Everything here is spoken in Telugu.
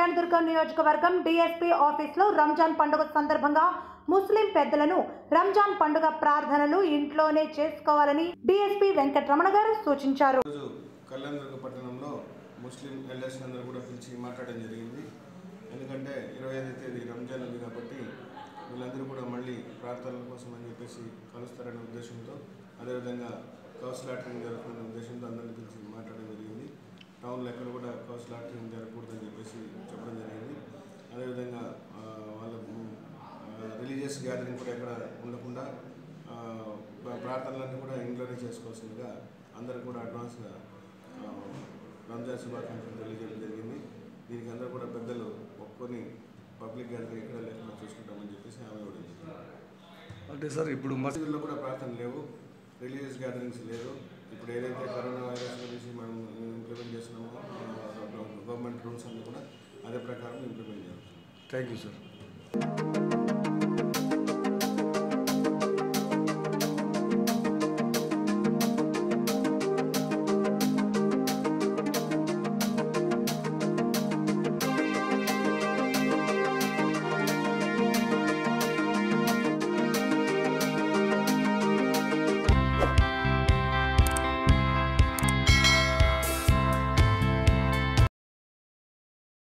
కళ్యాణదుర్గం నియోజకవర్గం డిఎస్పీ ఆఫీస్లో రంజాన్ పండుగ సందర్భంగా ముస్లిం పెద్దలను రంజాన్ పండుగ ప్రార్థనలు ఇంట్లోనే చేసుకోవాలని డిఎస్పీ వెంకటరమణ గారు సూచించారు ఈరోజు కళ్యాణదుర్గ పట్టణంలో ముస్లిం ఎల్డర్స్ అందరూ కూడా పిలిచి మాట్లాడడం జరిగింది ఎందుకంటే ఇరవై ఐదు తేదీ రంజాన్ ఉంది కాబట్టి వీళ్ళందరూ కూడా మళ్ళీ ప్రార్థనల కోసం అని చెప్పేసి కలుస్తారనే ఉద్దేశంతో అదేవిధంగా కౌస్ లాటరింగ్ జరుగుతున్న ఉద్దేశంతో అందరిని పిలిచి మాట్లాడడం జరిగింది టౌన్లో ఎక్కడ కూడా కౌస్ లాటరింగ్ జరగకూడదని చెప్పేసి చెప్పడం జరిగింది అదేవిధంగా ఆ, వాళ్ళ రిలీజియస్ గ్యాదరింగ్ కూడా ఎక్కడ ఉండకుండా ఆ, ప్ర- ప్రార్థనలన్నీ కూడా ఇంట్లోనే చేసుకోవాల్సిందిగా అందరూ కూడా అడ్వాన్స్గా ఆ, రంజాన్ శుభాకాంక్షలు తెలియజేయడం జరిగింది దీనికి అందరూ కూడా పెద్దలు ఒప్పుకొని పబ్లిక్ గ్యాదరింగ్ ఎక్కడ లేకుండా చూసుకుంటామని చెప్పేసి ఆమె ఇవ్వడం జరిగింది అంటే సార్ ఇప్పుడు మసీదు మసీదుల్లో కూడా ప్రార్థన లేవు రిలీజియస్ గ్యాదరింగ్స్ లేదు ఇప్పుడు ఏదైతే కరోనా వైరస్ గురించి మనం ఇంప్లిమెంట్ చేస్తున్నామో గవర్నమెంట్ రూల్స్ అన్నీ కూడా అదే ప్రకారం ఇంప్లిమెంట్ చేస్తాం థ్యాంక్ యూ సార్